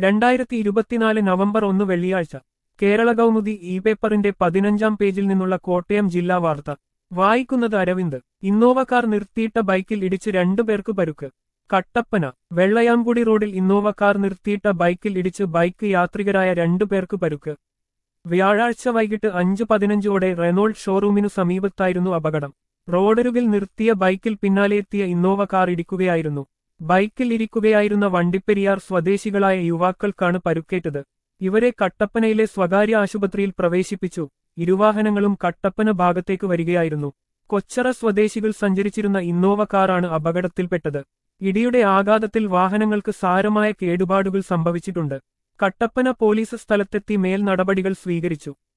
രണ്ടായിരത്തി ഇരുപത്തിനാല് നവംബർ ഒന്ന് വെള്ളിയാഴ്ച കേരള കൗമുദി ഇ പേപ്പറിന്റെ പതിനഞ്ചാം പേജിൽ നിന്നുള്ള കോട്ടയം ജില്ലാ വാർത്ത വായിക്കുന്നത് അരവിന്ദ് ഇന്നോവ കാർ നിർത്തിയിട്ട ബൈക്കിൽ ഇടിച്ച് രണ്ടുപേർക്ക് പരുക്ക് കട്ടപ്പന വെള്ളയാംകുടി റോഡിൽ ഇന്നോവ കാർ നിർത്തിയിട്ട ബൈക്കിൽ ഇടിച്ച് ബൈക്ക് യാത്രികരായ രണ്ടുപേർക്ക് പരുക്ക് വ്യാഴാഴ്ച വൈകിട്ട് അഞ്ച് പതിനഞ്ചോടെ റെനോൾഡ് ഷോറൂമിനു സമീപത്തായിരുന്നു അപകടം റോഡരുകിൽ നിർത്തിയ ബൈക്കിൽ പിന്നാലെ എത്തിയ ഇന്നോവ കാർ ഇടിക്കുകയായിരുന്നു ബൈക്കിൽ ഇരിക്കുകയായിരുന്ന വണ്ടിപ്പെരിയാർ സ്വദേശികളായ യുവാക്കൾക്കാണ് പരുക്കേറ്റത് ഇവരെ കട്ടപ്പനയിലെ സ്വകാര്യ ആശുപത്രിയിൽ പ്രവേശിപ്പിച്ചു ഇരുവാഹനങ്ങളും കട്ടപ്പന ഭാഗത്തേക്ക് വരികയായിരുന്നു കൊച്ചറ സ്വദേശികൾ സഞ്ചരിച്ചിരുന്ന ഇന്നോവ കാറാണ് അപകടത്തിൽപ്പെട്ടത് ഇടിയുടെ ആഘാതത്തിൽ വാഹനങ്ങൾക്ക് സാരമായ കേടുപാടുകൾ സംഭവിച്ചിട്ടുണ്ട് കട്ടപ്പന പോലീസ് സ്ഥലത്തെത്തി മേൽ നടപടികൾ സ്വീകരിച്ചു